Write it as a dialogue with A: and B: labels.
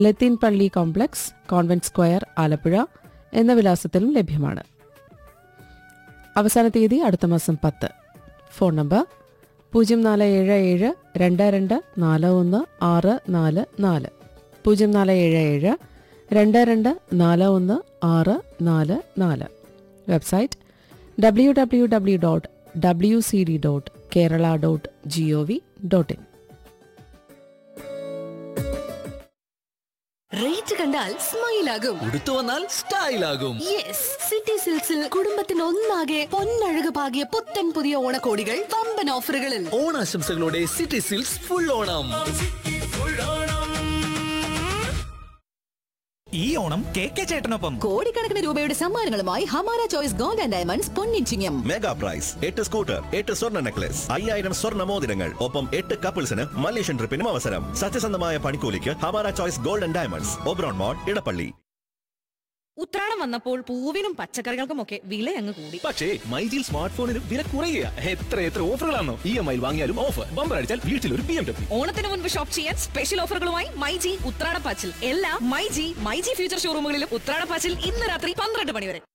A: ലത്തീൻ പള്ളി complex convent square Alappuzha എന്ന വിലാസത്തിലും ലഭ്യമാണ് അവസാന തീയതി അടുത്ത മാസം പത്ത് ഫോൺ നമ്പർ പൂജ്യം നാല് ഏഴ് ഏഴ് രണ്ട് രണ്ട് നാല് ഒന്ന് ആറ് നാല് നാല് പൂജ്യം നാല് ഏഴ് ഏഴ് രണ്ട് രണ്ട് നാല് ഒന്ന് ആറ് നാല് നാല് website W W W dot W C D dot Kerala dot G O V dot in
B: rate കണ്ടാൽ സ്മൈൽ ആകും
C: ഉടുത്തു വന്നാൽ സ്റ്റൈൽ ആകും
B: യെസ് സിറ്റി സിൽക്സിൽ കുടുംബത്തിന് ഒന്നാകെ പൊന്നഴക് പാകിയ പുത്തൻ പുതിയ ഓണക്കോടികൾ വമ്പൻ ഓഫറുകളിൽ
C: ഓണാശംസകളോടെ സിറ്റി സിൽക്സ് ഫുൾ ഓണം
D: ഈ ഓണം കെ കെ ചേട്ടനൊപ്പം
B: കോടിക്കണക്കിന് രൂപയുടെ സമ്മാനങ്ങളുമായി Hamara choice gold and diamonds പൊന്നിച്ചിങ്ങം
E: മെഗാ പ്രൈസ് എട്ട് സ്കൂട്ടർ എട്ട് സ്വർണ്ണ നെക്ലസ് അയ്യായിരം സ്വർണ്ണ മോതിരങ്ങൾ ഒപ്പം എട്ട് കപ്പിൾസിന് മലേഷ്യൻ ട്രിപ്പിനും അവസരം സത്യസന്ധമായ പണിക്കൂലിക്ക് Hamara choice gold and diamonds Oberon mall Edappally
F: Uthradam വന്നപ്പോൾ പൂവിനും പച്ചക്കറികൾക്കുമൊക്കെ വില അങ്ങ് കൂടി
G: പക്ഷേ മൈജിൽ സ്മാർട്ട് ഫോണിന് വില കുറയുക എത്ര എത്ര ഓഫറുകളാണോ ഇ എം ഐ വാങ്ങിയാലും ഓഫർ ബമ്പർ അടിച്ചാൽ വീട്ടിൽ ഒരു ബി എം ഡബ്ല്യൂ
F: ഓണത്തിന് മുൻപ് ഷോപ്പ് ചെയ്യാൻ സ്പെഷ്യൽ ഓഫറുകളുമായി മൈജി ഉത്രാടപ്പാച്ചിൽ എല്ലാ മൈജി മൈജി ഫ്യൂച്ചർ ഷോറൂമുകളിലും ഉത്രാടപ്പാച്ചിൽ ഇന്ന് രാത്രി പന്ത്രണ്ട് മണി വരെ